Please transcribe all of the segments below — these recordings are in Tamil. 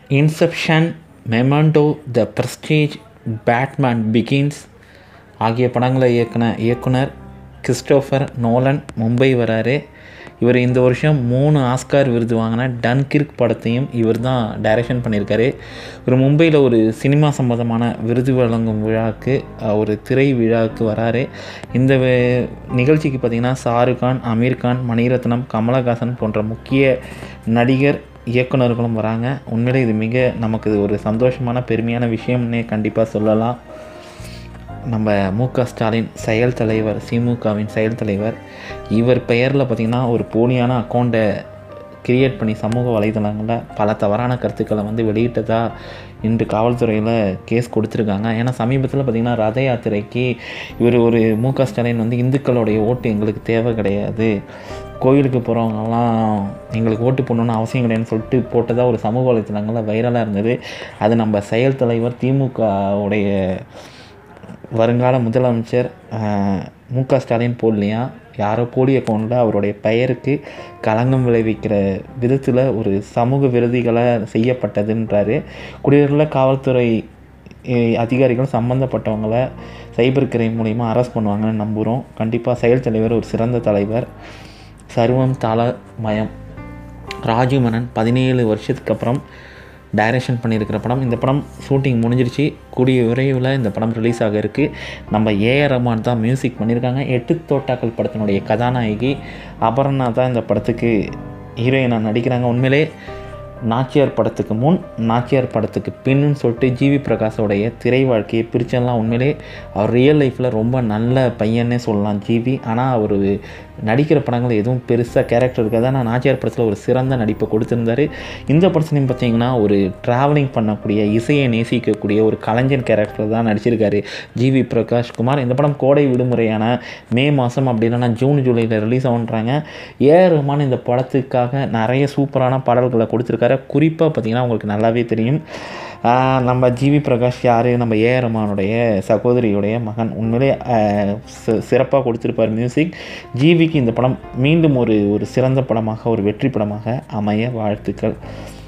Inception Memento the Prestige Batman Begins ஆகிய படங்களை இயக்குன இயக்குனர் கிறிஸ்டோஃபர் நோலன் மும்பை வராரு இவர் இந்த வருஷம் மூணு ஆஸ்கார் விருது வாங்கின டன்கிர்க் படத்தையும் இவர் தான் டைரக்ஷன் பண்ணியிருக்காரு இவர் மும்பையில் ஒரு சினிமா சம்பந்தமான விருது வழங்கும் விழாவுக்கு அஹ், ஒரு திரை விழாவுக்கு வராரு இந்த வே- நிகழ்ச்சிக்கு பார்த்திங்கன்னா ஷாருக் கான் அமீர் கான் மணிரத்னம் கமலஹாசன் போன்ற முக்கிய நடிகர் இயக்குனர்களும் வராங்க உண்மையிலே இது மிக நமக்கு இது ஒரு சந்தோஷமான பெருமையான விஷயம்னே கண்டிப்பாக சொல்லலாம் நம்ம மு க ஸ்டாலின் செயல் தலைவர் திமுகவின் செயல் தலைவர் இவர் பெயரில் பார்த்திங்கன்னா ஒரு போலியான அக்கௌண்ட்டை கிரியேட் பண்ணி சமூக வலைதளங்களில் பல தவறான கருத்துக்களை வந்து வெளியிட்டதா இன்று காவல்துறையில் கேஸ் கொடுத்துருக்காங்க ஏன்னா சமீபத்தில் பார்த்திங்கன்னா ரத யாத்திரைக்கு இவர் ஒரு மு க ஸ்டாலின் வந்து இந்துக்களுடைய ஓட்டு எங்களுக்கு தேவை கிடையாது கோயிலுக்கு போகிறவங்கலாம் எங்களுக்கு ஓட்டு போடணுன்னு அவசியம் கிடையாதுன்னு சொல்லிட்டு போட்டதாக ஒரு சமூக வலைத்தளங்களில் வைரலாக இருந்தது அது நம்ம செயல் தலைவர் திமுகவுடைய வருங்கால முதலமைச்சர் அஹ், மு க ஸ்டாலின் போடலையா யாரோ போலி அக்கௌண்ட்டில் அவருடைய பெயருக்கு களங்கம் விளைவிக்கிற விதத்தில் ஒரு சமூக விரோதிகளை செய்யப்பட்டதுன்றாரு குடியுரில் காவல்துறை அஹ், அதிகாரிகள் சம்மந்தப்பட்டவங்களை சைபர் கிரைம் மூலிமா அரெஸ்ட் பண்ணுவாங்கன்னு நம்புகிறோம் கண்டிப்பாக செயல் தலைவர் ஒரு சிறந்த தலைவர் சர்வம் தலமயம் ராஜு மன்னன் பதினேழு வருஷத்துக்கு அப்புறம் டைரக்ஷன் பண்ணியிருக்கிற படம் இந்த படம் ஷூட்டிங் முடிஞ்சிருச்சு கூடிய விரைவில் இந்த படம் ரிலீஸ் ஆக இருக்குது நம்ம ஏஆர் ரஹ்மான் தான் மியூசிக் பண்ணியிருக்காங்க எட்டு தோட்டாக்கள் படத்தினுடைய கதாநாயகி அபர்ணா தான் இந்த படத்துக்கு ஹீரோயினாக நடிக்கிறாங்க உண்மையிலே நாச்சியார் படத்துக்கு முன் நாச்சியார் படத்துக்கு பின்னுன்னு சொல்லிட்டு ஜிவி பிரகாஷோடைய திரை வாழ்க்கையை பிரிச்செல்லாம் உண்மையிலே அவர் ரியல் லைஃப்பில் ரொம்ப நல்ல பையன்னே சொல்லலாம் ஜிவி ஆனால் அவர் நடிக்கிற படங்கள் எதுவும் பெருசாக கேரக்டர் இருக்காது ஆனால் நாச்சியார் படத்தில் ஒரு சிறந்த நடிப்பை கொடுத்துருந்தாரு இந்த படத்துலையும் பார்த்தீங்கன்னா ஒரு ட்ராவலிங் பண்ணக்கூடிய இசையை நேசிக்கக்கூடிய ஒரு கலைஞன் கேரக்டர் தான் நடிச்சிருக்காரு ஜிவி பிரகாஷ் குமார் இந்த படம் கோடை விடுமுறையான மே மாதம் அப்படி இல்லைன்னா ஜூன் ஜூலையில் ரிலீஸ் ஆகுன்றாங்க ஏஆர் ரஹ்மான் இந்த படத்துக்காக நிறைய சூப்பரான பாடல்களை கொடுத்துருக்காரு குறிப்பாக பார்த்தீங்கன்னா உங்களுக்கு நல்லாவே தெரியும் ஆஹ் நம்ம ஜிவி பிரகாஷ் யார் நம்ம ஏஆர் ரஹ்மானுடைய சகோதரியுடைய மகன் உண்மையிலே சிறப்பாக கொடுத்துருப்பார் மியூசிக் ஜிவிக்கு இந்த படம் மீண்டும் ஒரு ஒரு சிறந்த படமாக ஒரு வெற்றி படமாக அமைய வாழ்த்துக்கள்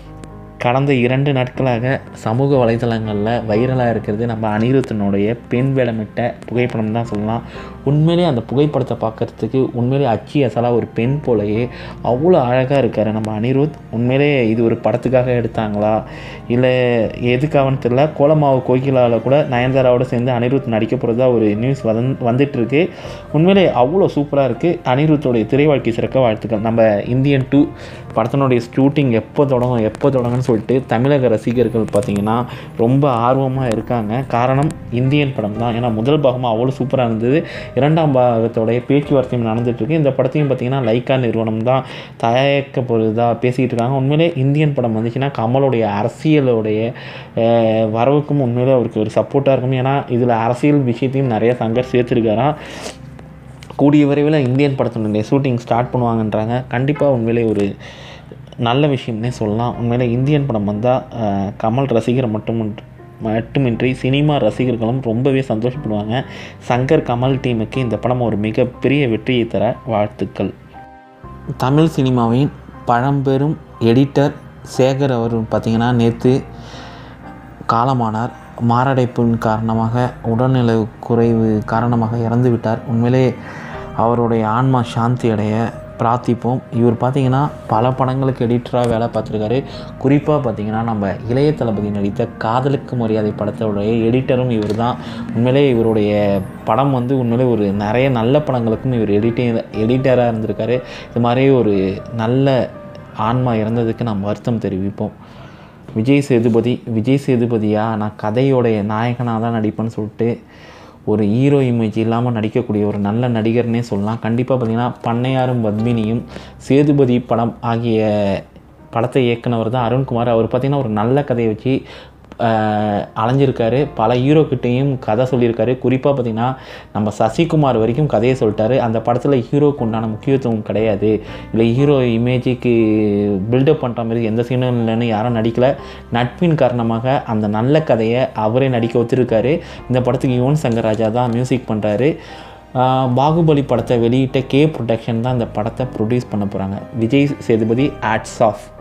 கடந்த இரண்டு நாட்களாக சமூக வலைதளங்களில் வைரலாக இருக்கிறது நம்ம அனிருத்தனுடைய பெண் வேடமிட்ட புகைப்படம் தான் சொல்லலாம் உண்மையிலே அந்த புகைப்படத்தை பார்க்கறதுக்கு உண்மையிலே அச்சி அசலாக ஒரு பெண் போலயே அவ்வளோ அழகாக இருக்கார் நம்ம அனிருத் உண்மையிலே இது ஒரு படத்துக்காக எடுத்தாங்களா இல்லை எதுக்காகன்னு தெரியல கோலமாவு கோகிலாவில் கூட நயன்தாராவோட சேர்ந்து அனிருத் நடிக்க போகிறதா ஒரு நியூஸ் வதன் வந்துட்டுருக்கு உண்மையிலே அவ்வளோ சூப்பராக இருக்குது அனிருத்தோடைய திரை வாழ்க்கை சிறக்க வாழ்த்துக்கள் நம்ம இந்தியன் டூ படத்தினுடைய ஷூட்டிங் எப்போ தொடங்கும் எப்போ தொடங்கும்னு சொல்லிட்டு தமிழக ரசிகர்கள் பார்த்திங்கன்னா ரொம்ப ஆர்வமாக இருக்காங்க காரணம் இந்தியன் படம் தான் ஏன்னா முதல் பாகமாக அவ்வளோ சூப்பராக இருந்தது இரண்டாம் பாகத்தோடைய பேச்சுவார்த்தையும் நடந்துட்டுருக்கு இந்த படத்தையும் பார்த்திங்கன்னா லைக்கா நிறுவனம் தான் தயாரிக்க போகிறதா பேசிக்கிட்டு இருக்காங்க உண்மையிலே இந்தியன் படம் வந்துச்சுன்னா கமலுடைய அரசியலுடைய அஹ், வரவுக்கும் உண்மையிலே அவருக்கு ஒரு சப்போர்ட்டாக இருக்கும் ஏன்னா இதில் அரசியல் விஷயத்தையும் நிறைய சங்கர் சேர்த்துருக்காராம் கூடிய விரைவில் இந்தியன் படத்தினுடைய ஷூட்டிங் ஸ்டார்ட் பண்ணுவாங்கன்றாங்க கண்டிப்பாக உண்மையிலே ஒரு நல்ல விஷயம்னே சொல்லலாம் உண்மையிலே இந்தியன் படம் வந்தால் கமல் ரசிகர் மட்டும் மட்டுமின்றி சினிமா ரசிகர்களும் ரொம்பவே சந்தோஷப்படுவாங்க சங்கர் கமல் டீமுக்கு இந்த படம் ஒரு மிகப்பெரிய வெற்றியை தர வாழ்த்துக்கள் தமிழ் சினிமாவின் பழம்பெரும் எடிட்டர் சேகர் அவர் பார்த்திங்கன்னா நேற்று காலமானார் மாரடைப்பின் காரணமாக உடல்நிலை குறைவு காரணமாக இறந்து விட்டார் உண்மையிலே அவருடைய ஆன்மா சாந்தி அடைய பிரார்த்திப்போம் இவர் பார்த்தீங்கன்னா பல படங்களுக்கு எடிட்டராக வேலை பார்த்துருக்காரு குறிப்பாக பார்த்தீங்கன்னா நம்ம இளைய தளபதி நடித்த காதலுக்கு மரியாதை படத்தோடைய எடிட்டரும் இவர் தான் உண்மையிலே இவருடைய படம் வந்து உண்மையிலே ஒரு நிறைய நல்ல படங்களுக்கும் இவர் எடிட்டிங் எடிட்டராக இருந்திருக்காரு இது மாதிரி ஒரு நல்ல ஆன்மா இறந்ததுக்கு நாம் வருத்தம் தெரிவிப்போம் விஜய் சேதுபதி விஜய் சேதுபதியா நான் கதையோடைய நாயகனாக தான் நடிப்பேன்னு சொல்லிட்டு ஒரு ஹீரோ இமேஜ் இல்லாமல் நடிக்கக்கூடிய ஒரு நல்ல நடிகர்னே சொல்லலாம் கண்டிப்பாக பார்த்தீங்கன்னா பண்ணையாரும் பத்மினியும் சேதுபதி படம் ஆகிய படத்தை இயக்குனவர் தான் அருண்குமார் அவர் பார்த்திங்கன்னா ஒரு நல்ல கதையை வச்சு ஆஹ், அலைஞ்சிருக்காரு பல ஹீரோக்கிட்டேயும் கதை சொல்லியிருக்காரு குறிப்பாக பார்த்திங்கன்னா நம்ம சசிகுமார் வரைக்கும் கதையை சொல்லிட்டாரு அந்த படத்தில் ஹீரோக்கு உண்டான முக்கியத்துவம் கிடையாது இல்லை ஹீரோ இமேஜுக்கு பில்டப் பண்ணுற மாதிரி எந்த சீனும் இல்லைன்னு யாரும் நடிக்கலை நட்பின் காரணமாக அந்த நல்ல கதையை அவரே நடிக்க வச்சுருக்காரு இந்த படத்துக்கு யுவன் சங்கர் ராஜா தான் மியூசிக் பண்ணுறாரு பாகுபலி படத்தை வெளியிட்ட கே ப்ரொடக்ஷன் தான் இந்த படத்தை ப்ரொடியூஸ் பண்ண போகிறாங்க விஜய் சேதுபதி ஆட்ஸ் ஆஃப்